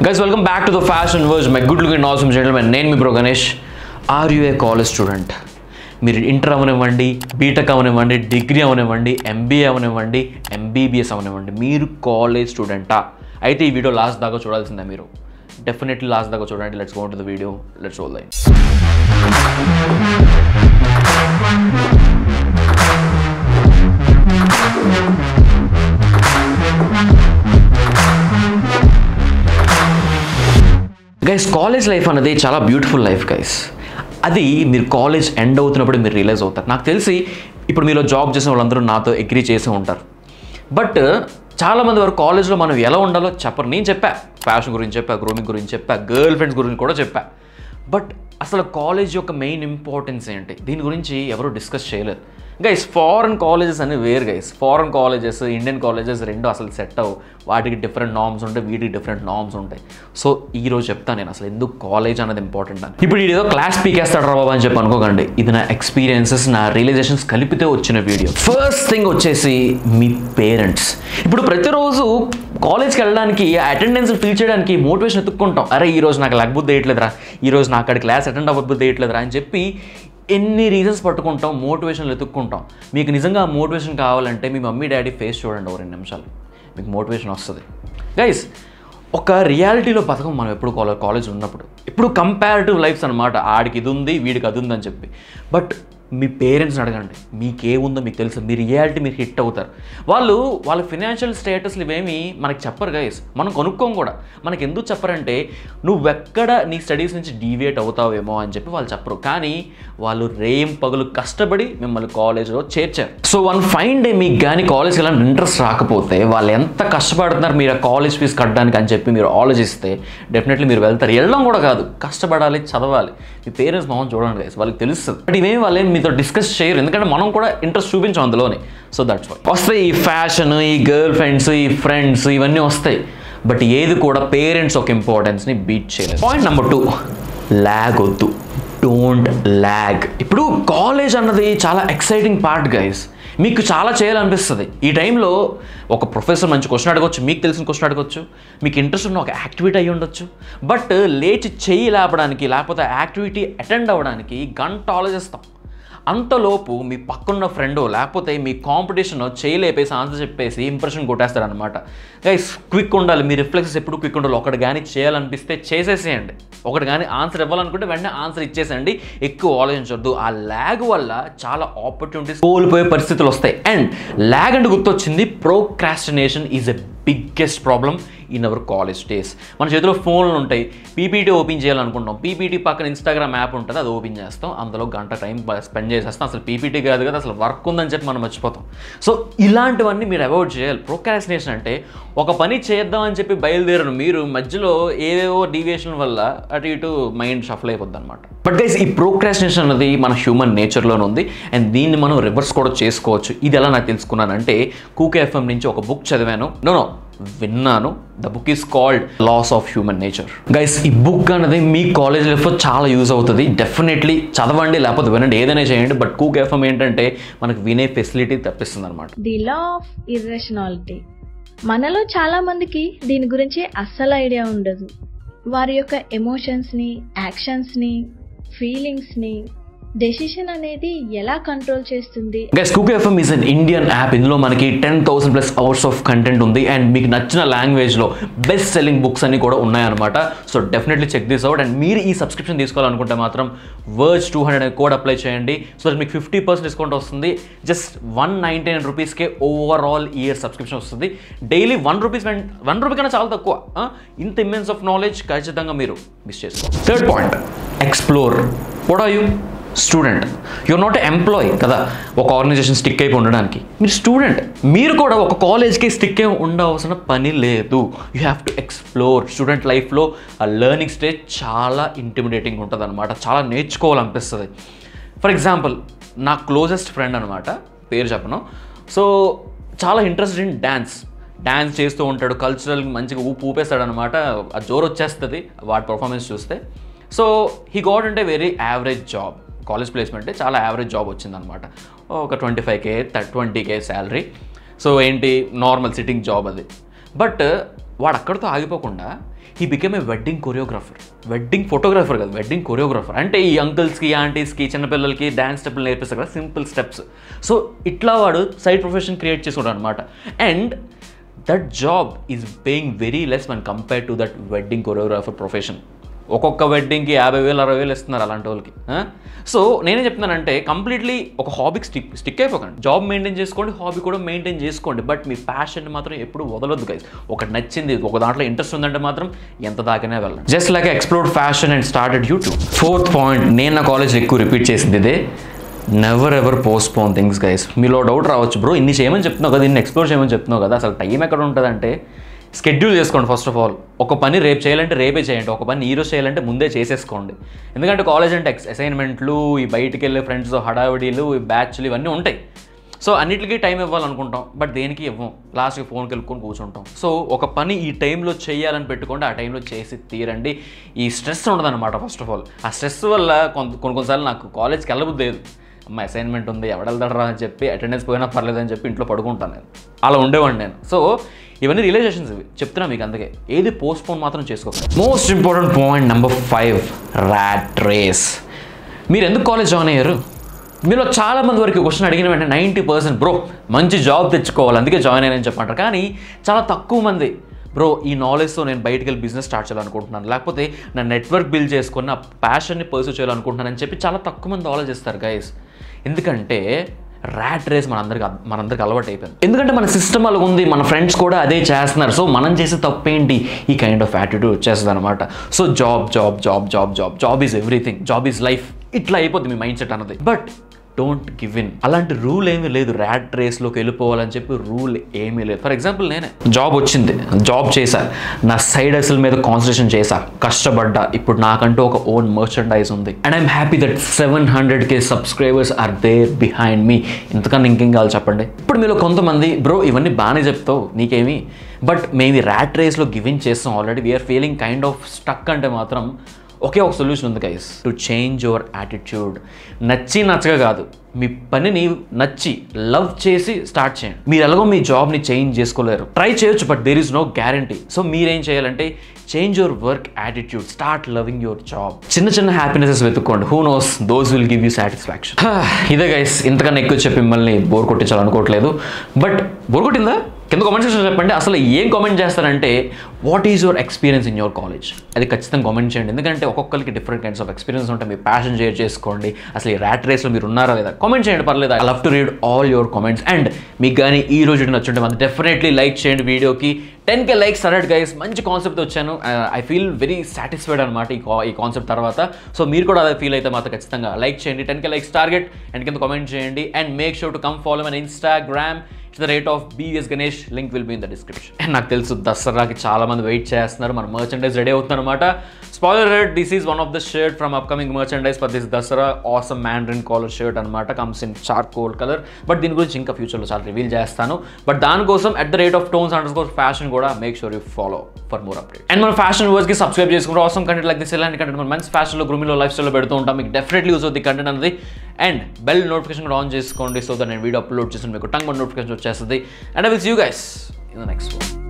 Guys welcome back to the fashion verse my good looking awesome gentlemen నేను మీ bro Ganesh are you a college student మీరు inter అవనివ్వండి BTech అవనివ్వండి degree అవనివ్వండి MBA అవనివ్వండి MBBS అవనివ్వండి మీరు కాలేజ్ స్టూడెంటా అయితే ఈ వీడియో లాస్ట్ దాకా చూడాల్సిందే మీరు డెఫినెట్లీ లాస్ట్ దాకా చూడండి let's go to the video let's roll line guys college life అనేది చాలా బ్యూటిఫుల్ లైఫ్ గైస్ అది మీరు కాలేజ్ ఎండ్ అవుతున్నప్పుడు మీరు రియలైజ్ అవుతారు నాకు తెలిసి ఇప్పుడు మీలో జాబ్ చేసిన వాళ్ళందరూ నాతో అగ్రీ చేసి ఉంటారు బట్ చాలామంది వరకు కాలేజ్లో మనం ఎలా ఉండాలో చెప్పరు నేను చెప్పా ఫ్యాషన్ గురించి చెప్పా గ్రూమింగ్ గురించి చెప్పా గర్ల్ ఫ్రెండ్స్ గురించి కూడా చెప్పా బట్ అసలు కాలేజ్ యొక్క మెయిన్ ఇంపార్టెన్స్ ఏంటి దీని గురించి ఎవరు డిస్కస్ చేయలేదు గైస్ ఫారెన్ కాలేజెస్ అని వేరు guys foreign colleges Indian colleges రెండు అసలు సెట్ అవ్వు వాటికి డిఫరెంట్ నామ్స్ ఉంటాయి వీటికి డిఫరెంట్ నామ్స్ ఉంటాయి సో ఈ రోజు చెప్తాను నేను అసలు ఎందుకు కాలేజ్ అనేది ఇంపార్టెంట్ అని ఇప్పుడు ఇది ఏదో క్లాస్ పీకేస్తాడు రా బాబా అని చెప్పి అనుకోకండి ఇది నా ఎక్స్పీరియన్సెస్ నా రియలైజేషన్స్ కలిపితే వచ్చిన వీడియో ఫస్ట్ థింగ్ వచ్చేసి మీ పేరెంట్స్ ఇప్పుడు ప్రతిరోజు కాలేజ్కి వెళ్ళడానికి అటెండెన్స్ ఫిల్ చేయడానికి మోటివేషన్ ఎత్తుక్కుంటాం అరే ఈ రోజు నాకు లగ్బుద్ధి వేయట్లేదురా ఈ రోజు నాకు అక్కడ క్లాస్ అటెండ్ అవ్వబుద్ధి వేయట్లేదురా అని చెప్పి ఎన్ని రీజన్స్ పట్టుకుంటాం మోటివేషన్లు ఎత్తుక్కుంటాం మీకు నిజంగా మోటివేషన్ కావాలంటే మీ మమ్మీ డాడీ ఫేస్ చూడండి ఒక రెండు నిమిషాలు మీకు మోటివేషన్ వస్తుంది గైస్ ఒక రియాలిటీలో బతకం మనం ఎప్పుడు కాలేజ్ కాలేజ్ ఉన్నప్పుడు ఇప్పుడు కంపారిటివ్ లైఫ్స్ అనమాట ఆడికి ఇది ఉంది వీడికి అది ఉందని చెప్పి బట్ మీ పేరెంట్స్ని అడగండి మీకు ఏముందో మీకు తెలుసు మీ రియాలిటీ మీరు హిట్ అవుతారు వాళ్ళు వాళ్ళ ఫినాన్షియల్ స్టేటస్లు ఇవేమి మనకి చెప్పరు గైస్ మనం కొనుక్కోం కూడా మనకి ఎందుకు చెప్పరంటే నువ్వెక్కడ నీ స్టడీస్ నుంచి డీవియేట్ అవుతావేమో అని చెప్పి వాళ్ళు చెప్పరు కానీ వాళ్ళు రేం పగులు కష్టపడి మిమ్మల్ని కాలేజ్లో చేర్చారు సో వన్ ఫైన్ డే మీకు కానీ కాలేజ్కి వెళ్ళాలని ఇంట్రెస్ట్ రాకపోతే వాళ్ళు ఎంత కష్టపడుతున్నారు మీరు ఆ కాలేజ్ ఫీజు కట్టడానికి అని చెప్పి మీరు ఆలోచిస్తే డెఫినెట్లీ మీరు వెళ్తారు వెళ్ళడం కూడా కాదు కష్టపడాలి చదవాలి మీ పేరెంట్స్ మొహం చూడండి గైస్ వాళ్ళకి తెలుస్తుంది బట్ ఇవేమి వాళ్ళు ఏం మీతో డిస్కస్ చేయరు ఎందుకంటే మనం కూడా ఇంట్రెస్ట్ చూపించాం అందులోనే సో దట్స్ వై వస్తాయి ఈ ఫ్యాషన్ ఈ గర్ల్ ఫ్రెండ్స్ ఈ ఫ్రెండ్స్ ఇవన్నీ వస్తాయి బట్ ఏది కూడా పేరెంట్స్ ఒక ఇంపార్టెన్స్ని బీట్ చేయలేదు పాయింట్ నెంబర్ టూ ల్యాగ్ వద్దు డోంట్ ల్యాగ్ ఇప్పుడు కాలేజ్ అన్నది చాలా ఎక్సైటింగ్ పార్ట్ గైస్ మీకు చాలా చేయాలనిపిస్తుంది ఈ టైంలో ఒక ప్రొఫెసర్ మంచి క్వశ్చన్ అడగవచ్చు మీకు తెలిసిన క్వశ్చన్ అడగవచ్చు మీకు ఇంట్రెస్ట్ ఉన్న ఒక యాక్టివిటీ అయి ఉండొచ్చు బట్ లేచి చెయ్యి లేపడానికి లేకపోతే యాక్టివిటీ అటెండ్ అవ్వడానికి గంట ఆలోచిస్తాం అంతలోపు మీ పక్కన్న ఫ్రెండో లేకపోతే మీ కాంపిటీషన్ చేయలేపేసి ఆన్సర్ చెప్పేసి ఇంప్రెషన్ కొట్టేస్తారనమాట గైస్ క్విక్ ఉండాలి మీ రిఫ్లెక్సెస్ ఎప్పుడు క్విక్ ఉండాలి ఒకటి కానీ చేయాలనిపిస్తే చేసేసేయండి ఒకటి కానీ ఆన్సర్ ఇవ్వాలనుకుంటే వెంటనే ఆన్సర్ ఇచ్చేసేయండి ఎక్కువ ఆలోచించొద్దు ఆ ల్యాగ్ వల్ల చాలా ఆపర్చునిటీస్ కోల్పోయే పరిస్థితులు వస్తాయి అండ్ ల్యాగ్ అంటే గుర్తొచ్చింది procrastination is a biggest problem in our college days మన చేతిలో ఫోన్లు ఉంటాయి పీపీటీ ఓపెన్ చేయాలనుకుంటాం పీపీటీ పక్కన ఇన్స్టాగ్రామ్ యాప్ ఉంటుంది అది ఓపెన్ చేస్తాం అందులో గంట టైం స్పెండ్ చేసేస్తాం అసలు పీపీటీ కాదు కదా అసలు వర్క్ ఉందని చెప్పి మనం మర్చిపోతాం సో ఇలాంటివన్నీ మీరు అవాయిడ్ చేయాలి ప్రోక్రాస్టినేషన్ అంటే ఒక పని చేద్దామని చెప్పి బయలుదేరను మీరు మధ్యలో ఏవేవో డీవియేషన్ వల్ల అటు ఇటు మైండ్ షఫల్ అయిపోద్ది అనమాట బట్ గైస్ ఈ ప్రోక్రాస్టినేషన్ అనేది మన హ్యూమన్ నేచర్లోనే ఉంది అండ్ దీన్ని మనం రివర్స్ కూడా చేసుకోవచ్చు ఇది ఎలా నాకు తెలుసుకున్నానంటే కూకే ఎఫ్ఎం నుంచి ఒక బుక్ చదివాను నో నో విన్నాను the book is called laws of human nature guys ఈ బుక్ అనేది మీ కాలేజ్ లైఫ్లో చాలా యూజ్ అవుతుంది డెఫినెట్లీ చదవండి లేకపోతే వినండి ఏదైనా చేయండి బట్ కూక్ ఎఫ్ఎం ఏంటంటే మనకు వినే ఫెసిలిటీ తప్పిస్తుంది అనమాట ది లా ఆఫ్ ఇర్రేషనాలిటీ మనలో చాలా మందికి దీని గురించి అస్సలు ఐడియా ఉండదు వారి యొక్క ఎమోషన్స్ని యాక్షన్స్ని ఫీలింగ్స్ని డెసిషన్ అనేది ఎలా కంట్రోల్ చేస్తుంది guys Kuku FM is an Indian app ఇందులో మనకి ten thousand plus hours of content ఉంది అండ్ మీకు నచ్చిన లాంగ్వేజ్లో బెస్ట్ సెల్లింగ్ బుక్స్ అన్ని కూడా ఉన్నాయన్నమాట so definitely check this out and మీరు ఈ సబ్స్క్రిప్షన్ తీసుకోవాలనుకుంటే మాత్రం verse two hundred code apply చేయండి సో దట్ మీకు ఫిఫ్టీ పర్సెంట్ డిస్కౌంట్ వస్తుంది జస్ట్ వన్ నైంటీ నైన్ రూపీస్కే ఓవరాల్ ఇయర్ సబ్స్క్రిప్షన్ వస్తుంది daily one rupees one rupee కన్నా చాలా తక్కువ ఆ? ఇంత ఇమ్మెన్స్ ఆఫ్ నాలెడ్జ్ ఖచ్చితంగా మీరు మిస్ చేసుకోవాలి third point explore what are you student your not employee కదా ఒక ఆర్గనైజేషన్ స్టిక్ అయిపోయి ఉండడానికి మీరు స్టూడెంట్ మీరు కూడా ఒక కాలేజ్కి స్టిక్ అయి ఉండవలసిన పని లేదు you have to explore student లైఫ్లో ఆ లెర్నింగ్ స్టేజ్ చాలా ఇంటిమిడేటింగ్ ఉంటుంది అనమాట చాలా నేర్చుకోవాలనిపిస్తుంది ఫర్ ఎగ్జాంపుల్ నా క్లోజెస్ట్ ఫ్రెండ్ అనమాట పేరు చెప్పను సో చాలా ఇంట్రెస్ట్ ఇన్ డ్యాన్స్ డ్యాన్స్ చేస్తూ ఉంటాడు కల్చరల్ మంచిగా ఊపు ఊపేస్తాడు అనమాట ఆ జోరు వచ్చేస్తుంది వాడి పర్ఫార్మెన్స్ చూస్తే సో హీ గాట్ అంటే వెరీ యావరేజ్ జాబ్ కాలేజ్ ప్లేస్మెంటే చాలా యావరేజ్ జాబ్ వచ్చిందనమాట ఒక twenty five K twenty K salary so ఏంటి నార్మల్ సిట్టింగ్ జాబ్ అది బట్ వాడు అక్కడితో ఆగిపోకుండా he became a wedding choreographer wedding photographer కదా వెడ్డింగ్ కొరియోగ్రాఫర్ అంటే ఈ అంకుల్స్కి ఆంటీస్కి చిన్నపిల్లలకి డ్యాన్స్ స్టెప్లు నేర్పిస్తారు కదా సింపుల్ స్టెప్స్ సో ఇట్లా వాడు సైడ్ ప్రొఫెషన్ క్రియేట్ చేసుకుంటాడు అనమాట and that job is paying very less one compare to that wedding choreographer profession ఒక్కొక్క వెడ్డింగ్కి యాభై వేలు అరవై వేలు ఇస్తున్నారు అలాంటి వాళ్ళకి సో నేనే చెప్తున్నానంటే కంప్లీట్లీ ఒక హాబీకి స్టిక్ స్టిక్ అయిపోకండి జాబ్ మెయింటైన్ చేసుకోండి హాబీ కూడా మెయింటైన్ చేసుకోండి బట్ మీ ప్యాషన్ మాత్రం ఎప్పుడు వదలొద్దు గైస్ ఒకటి నచ్చింది ఒక దాంట్లో ఇంట్రెస్ట్ ఉందంటే మాత్రం ఎంత దాకానే వెళ్ళండి just like explore fashion and started YouTube fourth point నేను నా కాలేజ్ ఎక్కువ రిపీట్ చేసింది ఇదే never ever postpone things guys మీలో డౌట్ రావచ్చు బ్రో ఇన్ని చేయమని చెప్తున్నావు కదా ఇన్ని ఎక్స్ప్లోర్ చేయమని చెప్తున్నావు కదా అసలు టైం ఎక్కడ ఉంటుందంటే స్కెడ్యూల్ చేసుకోండి ఫస్ట్ ఆఫ్ ఆల్ ఒక పని రేపు చేయాలంటే రేపే చేయండి ఒక పని ఈరోజు చేయాలంటే ముందే చేసేసుకోండి ఎందుకంటే కాలేజ్ అంటే అసైన్మెంట్లు ఈ బయటికి వెళ్ళే ఫ్రెండ్స్ హడావిడీలు ఈ బ్యాచ్లు ఇవన్నీ ఉంటాయి సో అన్నిటికీ టైం ఇవ్వాలనుకుంటాం బట్ దేనికి ఇవ్వం లాస్ట్కి ఫోన్కి వెళ్ళుకొని కూర్చుంటాం సో ఒక పని ఈ టైంలో చేయాలని పెట్టుకోండి ఆ టైంలో చేసి తీరండి ఈ స్ట్రెస్ ఉండదన్నమాట ఫస్ట్ ఆఫ్ ఆల్ ఆ స్ట్రెస్ వల్ల కొంత కొన్ని కొన్నిసార్లు నాకు కాలేజ్కి వెళ్ళబుద్ది లేదు అమ్మ అసైన్మెంట్ ఉంది ఎవడెళ్తాడరా అని చెప్పి అటెండెన్స్ పోయినా పర్లేదు అని చెప్పి ఇంట్లో పడుకుంటాను నేను అలా ఉండేవాడిని నేను సో ఇవన్నీ రిలేషన్స్ ఇవి చెప్తున్నా మీకు అందుకే ఏది పోస్ట్ పోన్ మాత్రం చేసుకోకండి most important point number five rat race మీరు ఎందుకు కాలేజ్ జాయిన్ అయ్యారు మీలో చాలా మంది వరకు క్వశ్చన్ అడిగిన వెంటనే నైంటీ పర్సెంట్ బ్రో మంచి జాబ్ తెచ్చుకోవాలి అందుకే జాయిన్ అయ్యానని చెప్పంటారు కానీ చాలా తక్కువ మంది బ్రో ఈ నాలెడ్జ్తో నేను బయటికి వెళ్ళి బిజినెస్ స్టార్ట్ చేయాలనుకుంటున్నాను లేకపోతే నా నెట్వర్క్ బిల్డ్ చేసుకొని నా ప్యాషన్ని పర్సూ చేయాలనుకుంటున్నాను అని చెప్పి చాలా తక్కువ మంది ఆలోచిస్తారు గైస్ ఎందుకంటే ర్యాట్ రేస్ మనందరికి అద్- మనందరికి అలవాటు అయిపోయింది ఎందుకంటే మన సిస్టమ్ అలా ఉంది మన ఫ్రెండ్స్ కూడా అదే చేస్తున్నారు సో మనం చేసే తప్పేంటి ఈ కైండ్ ఆఫ్ యాటిట్యూడ్ వచ్చేస్తుంది అనమాట so job job job job job job is everything job is life ఇట్లా అయిపోద్ది మీ మైండ్ సెట్ అన్నది బట్ డోంట్ గివ్ ఇన్ అలాంటి రూల్ ఏమీ లేదు ర్యాట్ రేస్లోకి వెళ్ళిపోవాలని చెప్పి రూల్ ఏమీ లేదు ఫర్ ఎగ్జాంపుల్ నేనే జాబ్ వచ్చింది జాబ్ చేశా నా సైడ్ అసలు మీద కాన్సన్ట్రేషన్ చేశా కష్టపడ్డా ఇప్పుడు నాకంటూ ఒక ఓన్ మర్చండైజ్ ఉంది and I'm happy that seven hundred K subscribers are there behind మీ ఇంతకన్నా ఇంకేం కావాలి చెప్పండి ఇప్పుడు మీలో కొంతమంది బ్రో ఇవన్నీ బాగానే చెప్తావు నీకేమి బట్ మేము ఈ ర్యాట్ రేస్లో గివింగ్ చేస్తాం already we're feeling kind of stuck అంటే మాత్రం ఒకే ఒక సొల్యూషన్ ఉంది guys to change your attitude నచ్చి నచ్చగా కాదు మీ పనిని నచ్చి లవ్ చేసి స్టార్ట్ చేయండి మీరు ఎలాగో మీ జాబ్ని చేంజ్ చేసుకోలేరు ట్రై చేయొచ్చు but there is no guarantee so మీరేం చేయాలంటే change your work attitude start loving your job చిన్న చిన్న హ్యాపీనెసెస్ వెతుక్కోండి who knows those will give you satisfaction ఇదే గైస్ ఇంతకన్నా ఎక్కువ చెప్పి మిమ్మల్ని బోర్ కొట్టించాలనుకోవట్లేదు బట్ బోర్ కొట్టిందా కింద కామెంట్ సెక్షన్ చెప్పండి అసలు ఏం కామెంట్ చేస్తారంటే what is your experience in your college అది ఖచ్చితంగా కామెంట్ చేయండి ఎందుకంటే ఒక్కొక్కరికి డిఫరెంట్ కైండ్స్ ఆఫ్ ఎక్స్పీరియన్స్ ఉంటాయి మీ ప్యాషన్ షేర్ చేసుకోండి అసలు ఈ ర్యాట్ రేస్లో మీరు ఉన్నారా లేదా కామెంట్ చేయండి పర్లేదు I love to read all your comments and మీకు కానీ ఈ రోజు నచ్చుంటే మనం డెఫినెట్లీ లైక్ చేయండి వీడియోకి టెన్ కే లైక్స్ అరడ్ గైస్ మంచి కాన్సెప్ట్ వచ్చాను ఐ ఫీల్ వెరీ సాటిస్ఫైడ్ అనమాట ఈ కా- ఈ కాన్సెప్ట్ తర్వాత సో మీరు కూడా అదే ఫీల్ అయితే మాత్రం ఖచ్చితంగా లైక్ చేయండి ten K likes target and కింద కామెంట్ చేయండి and make sure to come follow on Instagram the rate of BS Ganesh link will be in the description and నాకు తెలుసు దసరాకి చాలా మంది వెయిట్ చేస్తున్నారు మన మర్చెండైజ్ రెడీ అవుతుంది అనమాట spoiler rate this is one of the shirt from upcoming merchandise for this Dasara awesome mandarin collar shirt అనమాట comes in charcoal colour but దీని గురించి ఇంకా ఫ్యూచర్లో చాలా రివీల్ చేస్తాను బట్ దానికోసం at the rate of tones under score fashion కూడా make sure you follow for more update and మన ఫ్యాషన్ వర్స్కి సబ్స్క్రైబ్ చేసుకుంటే అవసరం కంటెంట్ లైక్ దిస్ ఇలాంటి కంటెంట్ మన మంచి ఫ్యాషన్లో గ్రూమింగ్లో లైఫ్ స్టైల్లో పెడుతూ ఉంటాం మీకు డెఫినెట్లీ యూస్ అవుతుంది కంటెంట్ అనేది అండ్ బెల్ నోటిఫికేషన్ కూడా ఆన్ చేసుకోండి సో దట్ నేను వీడియో అప్లోడ్ చేసి మీకు టంగ్ నోటిఫికేషన్ వచ్చేస్తుంది and I will see you guys in the next one